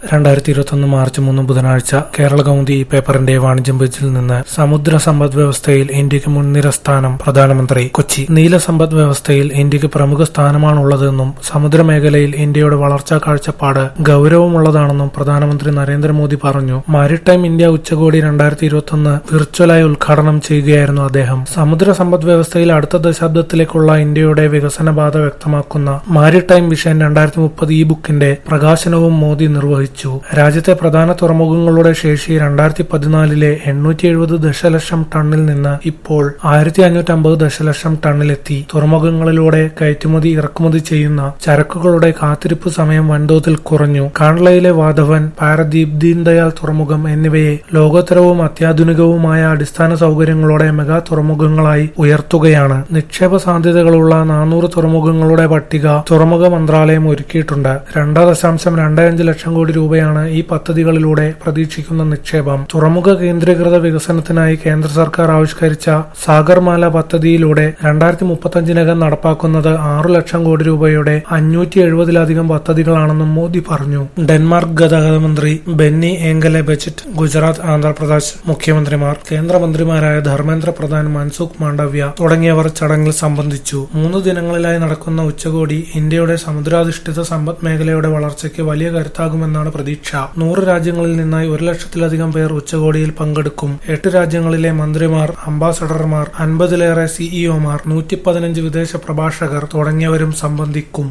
രണ്ടായിരത്തി ഇരുപത്തൊന്ന് മാർച്ച് മൂന്ന് ബുധനാഴ്ച കേരള കൗമുദി ഈ പേപ്പറിന്റെ വാണിജ്യം പേജിൽ നിന്ന് സമുദ്ര സമ്പദ് വ്യവസ്ഥയിൽ ഇന്ത്യക്ക് മുൻനിര സ്ഥാനം പ്രധാനമന്ത്രി കൊച്ചി നീല സമ്പദ് വ്യവസ്ഥയിൽ ഇന്ത്യക്ക് പ്രമുഖ സ്ഥാനമാണുള്ളതെന്നും സമുദ്രമേഖലയിൽ ഇന്ത്യയുടെ വളർച്ചാ കാഴ്ചപ്പാട് ഗൌരവമുള്ളതാണെന്നും പ്രധാനമന്ത്രി നരേന്ദ്രമോദി പറഞ്ഞു മാരിടൈം ഇന്ത്യ ഉച്ചകോടി രണ്ടായിരത്തി ഇരുപത്തൊന്ന് വിർച്വലായി ഉദ്ഘാടനം ചെയ്യുകയായിരുന്നു അദ്ദേഹം സമുദ്ര സമ്പദ് വ്യവസ്ഥയിൽ അടുത്ത ദശാബ്ദത്തിലേക്കുള്ള ഇന്ത്യയുടെ വികസന പാത വ്യക്തമാക്കുന്ന മാരിടൈം വിഷൻ രണ്ടായിരത്തി മുപ്പത് ഈ ബുക്കിന്റെ പ്രകാശനവും മോദി നിർവഹിച്ചു രാജ്യത്തെ പ്രധാന തുറമുഖങ്ങളുടെ ശേഷി രണ്ടായിരത്തി പതിനാലിലെ എണ്ണൂറ്റി എഴുപത് ദശലക്ഷം ടണ്ണിൽ നിന്ന് ഇപ്പോൾ ആയിരത്തി അഞ്ഞൂറ്റി അമ്പത് ദശലക്ഷം ടണ്ണിലെത്തി തുറമുഖങ്ങളിലൂടെ കയറ്റുമതി ഇറക്കുമതി ചെയ്യുന്ന ചരക്കുകളുടെ കാത്തിരിപ്പ് സമയം വൻതോതിൽ കുറഞ്ഞു കാൺലയിലെ വാധവൻ പാരദീപ് ദീൻദയാൽ തുറമുഖം എന്നിവയെ ലോകോത്തരവും അത്യാധുനികവുമായ അടിസ്ഥാന സൗകര്യങ്ങളോടെ മെഗാ തുറമുഖങ്ങളായി ഉയർത്തുകയാണ് നിക്ഷേപ സാധ്യതകളുള്ള നാനൂറ് തുറമുഖങ്ങളുടെ പട്ടിക തുറമുഖ മന്ത്രാലയം ഒരുക്കിയിട്ടുണ്ട് രണ്ട് ദശാംശം രണ്ട് അഞ്ച് ലക്ഷം കോടി രൂപയാണ് ഈ പദ്ധതികളിലൂടെ പ്രതീക്ഷിക്കുന്ന നിക്ഷേപം തുറമുഖ കേന്ദ്രീകൃത വികസനത്തിനായി കേന്ദ്ര സർക്കാർ ആവിഷ്കരിച്ച സാഗർമാല പദ്ധതിയിലൂടെ രണ്ടായിരത്തി മുപ്പത്തഞ്ചിനകം നടപ്പാക്കുന്നത് ആറു ലക്ഷം കോടി രൂപയുടെ അഞ്ഞൂറ്റി എഴുപതിലധികം പദ്ധതികളാണെന്നും മോദി പറഞ്ഞു ഡെൻമാർക്ക് ഗതാഗത മന്ത്രി ബെന്നി ഏങ്കലെ ബജറ്റ് ഗുജറാത്ത് ആന്ധ്രാപ്രദേശ് മുഖ്യമന്ത്രിമാർ കേന്ദ്രമന്ത്രിമാരായ ധർമ്മേന്ദ്ര പ്രധാൻ മൻസുഖ് മാണ്ഡവ്യ തുടങ്ങിയവർ ചടങ്ങിൽ സംബന്ധിച്ചു മൂന്ന് ദിനങ്ങളിലായി നടക്കുന്ന ഉച്ചകോടി ഇന്ത്യയുടെ സമുദ്രാധിഷ്ഠിത സമ്പദ് മേഖലയുടെ വളർച്ചയ്ക്ക് വലിയ കരുത്താകുമെന്നാണ് പ്രതീക്ഷ നൂറ് രാജ്യങ്ങളിൽ നിന്നായി ഒരു ലക്ഷത്തിലധികം പേർ ഉച്ചകോടിയിൽ പങ്കെടുക്കും എട്ട് രാജ്യങ്ങളിലെ മന്ത്രിമാർ അംബാസഡർമാർ അൻപതിലേറെ സിഇഒമാർ നൂറ്റി പതിനഞ്ച് വിദേശ പ്രഭാഷകർ തുടങ്ങിയവരും സംബന്ധിക്കും